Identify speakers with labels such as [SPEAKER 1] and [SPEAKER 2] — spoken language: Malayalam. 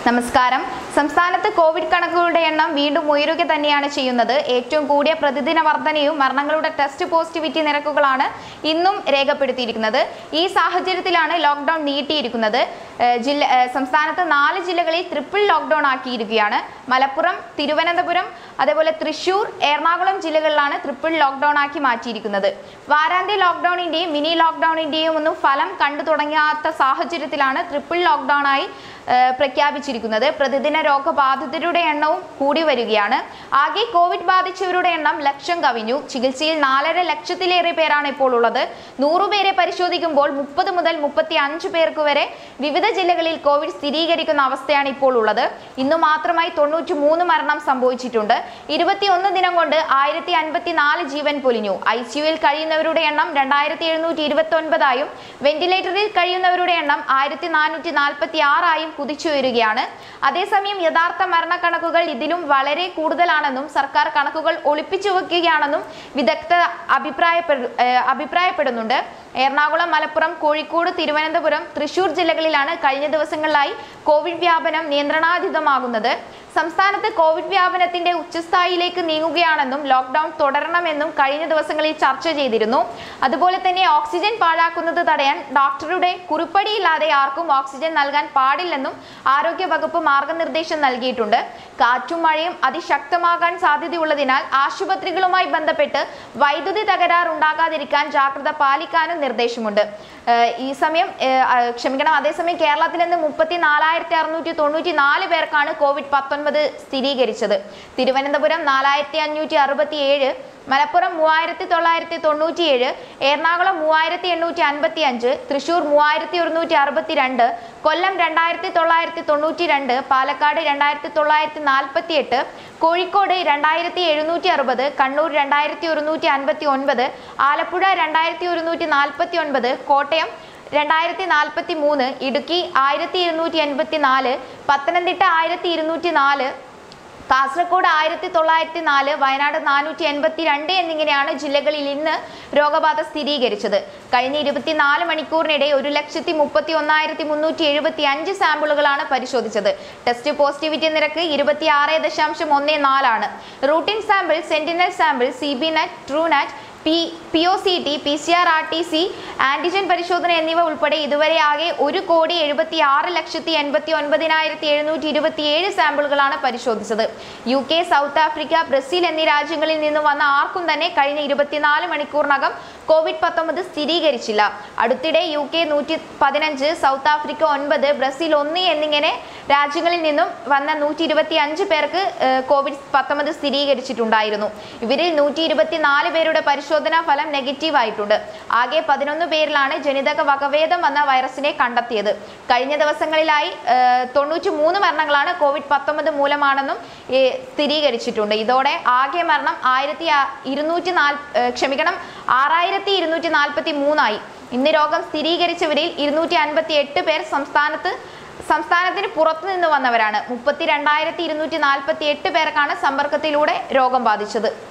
[SPEAKER 1] നമസ്കാരം സംസ്ഥാനത്ത് കോവിഡ് കണക്കുകളുടെ എണ്ണം വീണ്ടും ഉയരുക തന്നെയാണ് ചെയ്യുന്നത് ഏറ്റവും കൂടിയ പ്രതിദിന വർധനയും മരണങ്ങളുടെ ടെസ്റ്റ് പോസിറ്റിവിറ്റി നിരക്കുകളാണ് ഇന്നും രേഖപ്പെടുത്തിയിരിക്കുന്നത് ഈ സാഹചര്യത്തിലാണ് ലോക്ക്ഡൌൺ നീട്ടിയിരിക്കുന്നത് ഏഹ് ജില്ല ഏഹ് സംസ്ഥാനത്ത് നാല് ജില്ലകളിൽ ട്രിപ്പിൾ ലോക്ക്ഡൌൺ ആക്കിയിരിക്കുകയാണ് മലപ്പുറം തിരുവനന്തപുരം അതേപോലെ തൃശൂർ എറണാകുളം ജില്ലകളിലാണ് ട്രിപ്പിൾ ലോക്ക്ഡൌൺ ആക്കി മാറ്റിയിരിക്കുന്നത് വാരാന്ത്യ ലോക്ക്ഡൌണിന്റെയും മിനി ലോക്ക്ഡൌണിന്റെയും ഒന്നും ഫലം കണ്ടു തുടങ്ങാത്ത സാഹചര്യത്തിലാണ് ട്രിപ്പിൾ ലോക്ക്ഡൌൺ ആയി ഏഹ് പ്രഖ്യാപിച്ചിരിക്കുന്നത് പ്രതിദിന രോഗബാധിതരുടെ എണ്ണവും കൂടി വരികയാണ് ആകെ കോവിഡ് ബാധിച്ചവരുടെ എണ്ണം ലക്ഷം കവിഞ്ഞു ചികിത്സയിൽ നാലര ലക്ഷത്തിലേറെ പേരാണ് ഇപ്പോൾ ഉള്ളത് നൂറു പേരെ പരിശോധിക്കുമ്പോൾ മുപ്പത് മുതൽ മുപ്പത്തി അഞ്ച് പേർക്ക് വരെ വിവിധ ജില്ലകളിൽ കോവിഡ് സ്ഥിരീകരിക്കുന്ന അവസ്ഥയാണ് ഇപ്പോൾ ഉള്ളത് ഇന്നു മാത്രമായി തൊണ്ണൂറ്റി മൂന്ന് മരണം സംഭവിച്ചിട്ടുണ്ട് ഇരുപത്തിയൊന്ന് ദിനം കൊണ്ട് ആയിരത്തി അൻപത്തി നാല് ജീവൻ പൊലിഞ്ഞു ഐ സിയുവിൽ കഴിയുന്നവരുടെ എണ്ണം രണ്ടായിരത്തി എഴുന്നൂറ്റി ഇരുപത്തി ഒൻപതായും വെന്റിലേറ്ററിൽ കഴിയുന്നവരുടെ എണ്ണം ആയിരത്തി നാനൂറ്റി നാൽപ്പത്തി ആറായും കുതിച്ചുയരുകയാണ് അതേസമയം യഥാർത്ഥ മരണക്കണക്കുകൾ ഇതിലും വളരെ കൂടുതലാണെന്നും സർക്കാർ കണക്കുകൾ ഒളിപ്പിച്ചു വെക്കുകയാണെന്നും വിദഗ്ധർ അഭിപ്രായപ്പെടു ഏഹ് അഭിപ്രായപ്പെടുന്നുണ്ട് എറണാകുളം മലപ്പുറം കോഴിക്കോട് തിരുവനന്തപുരം തൃശൂർ ജില്ലകളിലാണ് കഴിഞ്ഞ ദിവസങ്ങളിലായി കോവിഡ് വ്യാപനം നിയന്ത്രണാതീതമാകുന്നത് സംസ്ഥാനത്ത് കോവിഡ് വ്യാപനത്തിന്റെ ഉച്ചസ്ഥായിലേക്ക് നീങ്ങുകയാണെന്നും ലോക്ക്ഡൌൺ തുടരണമെന്നും കഴിഞ്ഞ ദിവസങ്ങളിൽ ചർച്ച ചെയ്തിരുന്നു അതുപോലെ തന്നെ ഓക്സിജൻ പാഴാക്കുന്നത് തടയാൻ ഡോക്ടറുടെ കുറിപ്പടിയില്ലാതെ ആർക്കും ഓക്സിജൻ നൽകാൻ പാടില്ലെന്നും ആരോഗ്യ വകുപ്പ് മാർഗനിർദ്ദേശം നൽകിയിട്ടുണ്ട് കാറ്റും മഴയും അതിശക്തമാകാൻ സാധ്യതയുള്ളതിനാൽ ആശുപത്രികളുമായി ബന്ധപ്പെട്ട് വൈദ്യുതി തകരാർ ഉണ്ടാകാതിരിക്കാൻ ജാഗ്രത പാലിക്കാനും നിർദ്ദേശമുണ്ട് ഏഹ് ഈ സമയം ഏഹ് ആ, ക്ഷമിക്കണം അതേസമയം കേരളത്തിൽ നിന്ന് മുപ്പത്തി നാലായിരത്തി അറുന്നൂറ്റി തൊണ്ണൂറ്റി നാല് പേർക്കാണ് കോവിഡ് പത്തൊൻപത് സ്ഥിരീകരിച്ചത് തിരുവനന്തപുരം നാലായിരത്തി അഞ്ഞൂറ്റി അറുപത്തി ഏഴ് മലപ്പുറം മൂവായിരത്തി തൊള്ളായിരത്തി തൊണ്ണൂറ്റിയേഴ് എറണാകുളം മൂവായിരത്തി എണ്ണൂറ്റി അൻപത്തി അഞ്ച് തൃശൂർ മൂവായിരത്തി ഒരുന്നൂറ്റി അറുപത്തി രണ്ട് കൊല്ലം രണ്ടായിരത്തി തൊള്ളായിരത്തി തൊണ്ണൂറ്റി രണ്ട് പാലക്കാട് രണ്ടായിരത്തി തൊള്ളായിരത്തി നാൽപ്പത്തി എട്ട് കോഴിക്കോട് രണ്ടായിരത്തി എഴുന്നൂറ്റി അറുപത് കണ്ണൂർ രണ്ടായിരത്തി ഒരുന്നൂറ്റി അൻപത്തി ഒൻപത് ആലപ്പുഴ രണ്ടായിരത്തി ഒരുന്നൂറ്റി നാൽപ്പത്തി ഒൻപത് കോട്ടയം രണ്ടായിരത്തി നാൽപ്പത്തി മൂന്ന് ഇടുക്കി ആയിരത്തി ഇരുന്നൂറ്റി എൺപത്തി നാല് പത്തനംതിട്ട ആയിരത്തി ഇരുന്നൂറ്റി നാല് കാസർഗോഡ് ആയിരത്തി തൊള്ളായിരത്തി നാല് വയനാട് നാനൂറ്റി എൺപത്തി രണ്ട് എന്നിങ്ങനെയാണ് ജില്ലകളിൽ ഇന്ന് രോഗബാധ സ്ഥിരീകരിച്ചത് കഴിഞ്ഞ ഇരുപത്തിനാല് മണിക്കൂറിനിടെ ഒരു ലക്ഷത്തി മുപ്പത്തി ഒന്നായിരത്തി മുന്നൂറ്റി എഴുപത്തി അഞ്ച് സാമ്പിളുകളാണ് പരിശോധിച്ചത് ടെസ്റ്റ് പോസിറ്റിവിറ്റി നിരക്ക് ഇരുപത്തി ആറ് ദശാംശം ഒന്ന് നാലാണ് routine sample sentinel sample C B NAAT Truenat P P O C T P C R R T C antigen പരിശോധന എന്നിവ ഉൾപ്പെടെ ഇതുവരെ ആകെ ഒരു കോടി എഴുപത്തി ആറ് ലക്ഷത്തി എൺപത്തി ഒൻപതിനായിരത്തി എഴുന്നൂറ്റി ഇരുപത്തി ഏഴ് സാമ്പിളുകളാണ് പരിശോധിച്ചത് U K South Africa Brazil എന്നീ രാജ്യങ്ങളിൽ നിന്ന് വന്ന ആർക്കും തന്നെ കഴിഞ്ഞ ഇരുപത്തിനാല് മണിക്കൂറിനകം കോവിഡ് പത്തൊമ്പത് സ്ഥിരീകരിച്ചില്ല അടുത്തിടെ യു കെ നൂറ്റി പതിനഞ്ച് സൗത്ത് ആഫ്രിക്ക ഒൻപത് ബ്രസീൽ ഒന്ന് എന്നിങ്ങനെ രാജ്യങ്ങളിൽ നിന്നും വന്ന നൂറ്റി ഇരുപത്തി അഞ്ച് പേർക്ക് ഏഹ്, കോവിഡ് പത്തൊമ്പത് സ്ഥിരീകരിച്ചിട്ടുണ്ടായിരുന്നു ഇവരിൽ നൂറ്റി ഇരുപത്തിനാല് പേരുടെ പരിശോധനാ ഫലം നെഗറ്റീവ് ആയിട്ടുണ്ട് ആകെ പതിനൊന്ന് പേരിലാണ് ജനിതക വകഭേദം വന്ന വൈറസിനെ കണ്ടെത്തിയത് കഴിഞ്ഞ ദിവസങ്ങളിലായി തൊണ്ണൂറ്റി മൂന്ന് മരണങ്ങളാണ് കോവിഡ് പത്തൊമ്പത് മൂലമാണെന്നും ഏഹ്, സ്ഥിരീകരിച്ചിട്ടുണ്ട് ഇതോടെ ആകെ മരണം ആയിരത്തി ഇരുന്നൂറ്റി നാല് ക്ഷമിക്കണം ആറായിരത്തി ഇരുന്നൂറ്റി നാൽപ്പത്തി മൂന്നായി ഇന്ന് രോഗം സ്ഥിരീകരിച്ചവരിൽ ഇരുന്നൂറ്റി അൻപത്തി എട്ട് പേർ സംസ്ഥാനത്ത് സംസ്ഥാനത്തിന് പുറത്തു നിന്ന് വന്നവരാണ് മുപ്പത്തി രണ്ടായിരത്തി ഇരുന്നൂറ്റി നാൽപ്പത്തി എട്ട് പേർക്കാണ് സമ്പർക്കത്തിലൂടെ രോഗം ബാധിച്ചത്